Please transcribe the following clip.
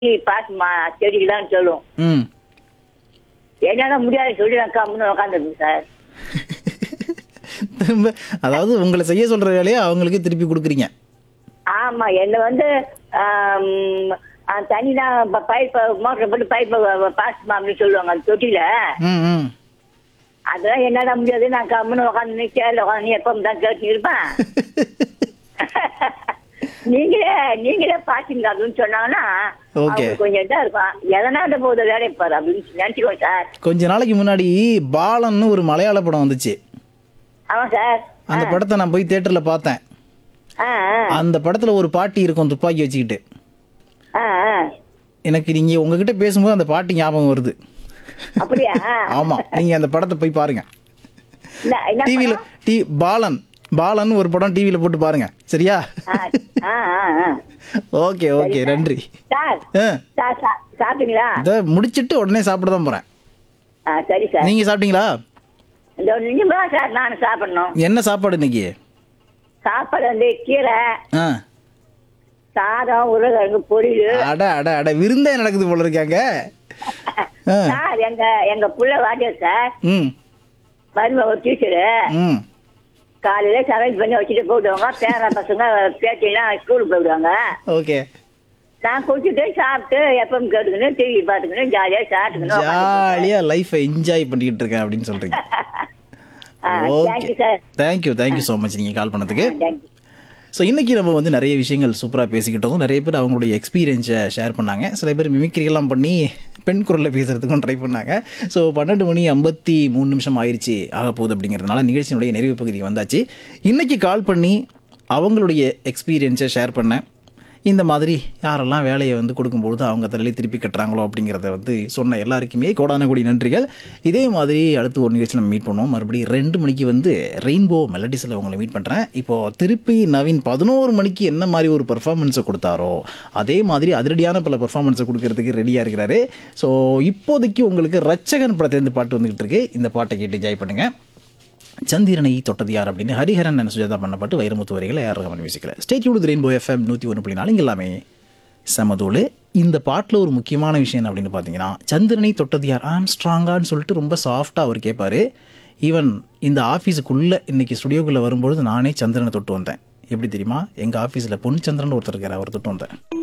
பாத்துமா செடிக்கெல்லாம் சொல்லும் ம் என்னால முடியாது சொல்லி நான் கம்முன்னு உட்காந்துருக்கு சார் திரும்ப அதாவது உங்களை செய்ய சொல்ற வேலையை அவங்களுக்கு திருப்பி கொடுக்குறீங்க ஆமா என்ன வந்து ஆம், ஆ, தண்ணி தான் பைப் மோட்டர் போட்டு பைப் பாசுமா அப்படின்னு சொல்லுவாங்க அந்த தொட்டியில ம் ம் அதெல்லாம் என்னால முடியாது நான் கம்முன்னு உட்காந்து சேர்ல உட்காந்து நீ எப்போ தான் கேட்டு இருப்பேன் நீங்களே நீங்களே பாத்தீங்க அப்படின்னு சொன்னாங்கன்னா Okay. அவங்களுக்கு கொஞ்சம் இதா இருக்கும் எதனா அந்த போது வேலையை பாரு அப்படின்னு நினைச்சுக்கோ சார் கொஞ்ச நாளைக்கு முன்னாடி பாலன்னு ஒரு மலையாள படம் வந்துச்சு ஆமா சார் அந்த படத்தை நான் போய் தியேட்டர்ல பார்த்தேன் ஆ ஆ, அந்த படத்துல ஒரு பாட்டி இருக்கும் துப்பாக்கி வச்சுக்கிட்டு ஆ ஆ. எனக்கு நீங்க உங்ககிட்ட பேசும்போது அந்த பாட்டி ஞாபகம் வருது அப்படியா ஆமா நீங்க அந்த படத்தை போய் பாருங்க என்ன- என்ன டிவியில படம்? டி பாலன் பாலன் ஒரு படம் டிவியில போட்டு பாருங்க சரியா ஆ, ஆ, ஆ, ஆ. ஓகே ஓகே நன்றி சார் ஆ, சார் சா- சாப்பிட்டீங்களா இதை முடிச்சிட்டு உடனே சாப்பிட தான் போறேன் ஆ சரி சார் நீங்க சாப்பிட்டீங்களா இந்த ஒரு நிமிஷம் தான் சார் நான் சாப்பிடணும் என்ன சாப்பாடு இன்னைக்கு சாப்பாடு வந்து கீரை ஆ சாதம் உருளைக்கிழங்கு பொரியல் அட அட அட விருந்தே நடக்குது போல இருக்காங்க ஆ, சார் எங்க எங்க புள்ள வாட்டியர் சார் ம் மருமக ஒரு டீச்சரு ம் காலையில சமையல் பண்ணி வச்சுட்டு போயிடுவாங்க பேர பசங்க பேட்டிலாம் ஸ்கூலுக்கு போயிடுவாங்க ஓகே நான் குடிச்சிட்டு சாப்பிட்டு எப்பவும் கேட்டுக்கணும் டிவி பார்த்துக்கணும் ஜாலியாக சாப்பிட்டுக்கணும் ஜாலியா லைஃபை என்ஜாய் பண்ணிக்கிட்டு இருக்கேன் அப்படின்னு சொல்றீங்க okay thank you sir thank you thank you so much நீங்கள் கால் பண்ணதுக்கு தேங்க்யூ ஸோ இன்றைக்கி நம்ம வந்து நிறைய விஷயங்கள் சூப்பராக பேசிக்கிட்டோம் நிறைய பேர் அவங்களுடைய எக்ஸ்பீரியன்ஸை ஷேர் பண்ணாங்க சில பேர் மிமிக்ரிலாம் பண்ணி பெண் குரலில் பேசுகிறதுக்கும் ட்ரை பண்ணாங்க ஸோ பன்னெண்டு மணி ஐம்பத்தி மூணு நிமிஷம் ஆயிடுச்சு ஆக போகுது அப்படிங்கிறதுனால நிகழ்ச்சியினுடைய நிறைவு பகுதி வந்தாச்சு இன்றைக்கி கால் பண்ணி அவங்களுடைய எக்ஸ்பீரியன்ஸை ஷேர் பண்ணேன் இந்த மாதிரி யாரெல்லாம் வேலையை வந்து கொடுக்கும்பொழுது அவங்க தலையில திருப்பி கட்டுறாங்களோ அப்படிங்கிறத வந்து சொன்ன எல்லாருக்குமே கோடான கோடி நன்றிகள் இதே மாதிரி அடுத்து ஒரு நிகழ்ச்சி நம்ம மீட் பண்ணுவோம் மறுபடியும் ரெண்டு மணிக்கு வந்து ரெயின்போ மெலடிஸில் உங்களை மீட் பண்ணுறேன் இப்போது திருப்பி நவீன் பதினோரு மணிக்கு என்ன மாதிரி ஒரு பர்ஃபார்மன்ஸை கொடுத்தாரோ அதே மாதிரி அதிரடியான பல பர்ஃபார்மன்ஸை கொடுக்கறதுக்கு ரெடியாக இருக்கிறாரு ஸோ இப்போதைக்கு உங்களுக்கு ரச்சகன் படத்திலிருந்து பாட்டு வந்துகிட்டு இருக்கு இந்த பாட்டை கேட்டு என்ஜாய் பண்ணுங்கள் சந்திரனை தொட்டது யார் அப்படின்னு ஹரிஹரன் and சுஜாதா பண்ணப்பட்டு வைரமுத்து வரிகளை யார் ரகமன் மியூசிக்கில் ஸ்டேட் யூடு ரெயின்போ எஃப்எம் நூற்றி ஒன்று புள்ளி நாலு இங்க எல்லாமே சமதூள் இந்த பாட்டில் ஒரு முக்கியமான விஷயம் என்ன அப்படின்னு பார்த்தீங்கன்னா சந்திரனை தொட்டது யார் ஆம் ஸ்ட்ராங்கான்னு சொல்லிட்டு ரொம்ப சாஃப்டாக அவர் கேட்பாரு ஈவன் இந்த ஆஃபீஸுக்குள்ளே இன்னைக்கு ஸ்டுடியோக்குள்ளே வரும்பொழுது நானே சந்திரனை தொட்டு வந்தேன் எப்படி தெரியுமா எங்கள் ஆஃபீஸில் பொன் சந்திரன் ஒருத்தர் இருக்கார் அவர் தொட்டு வந்தேன்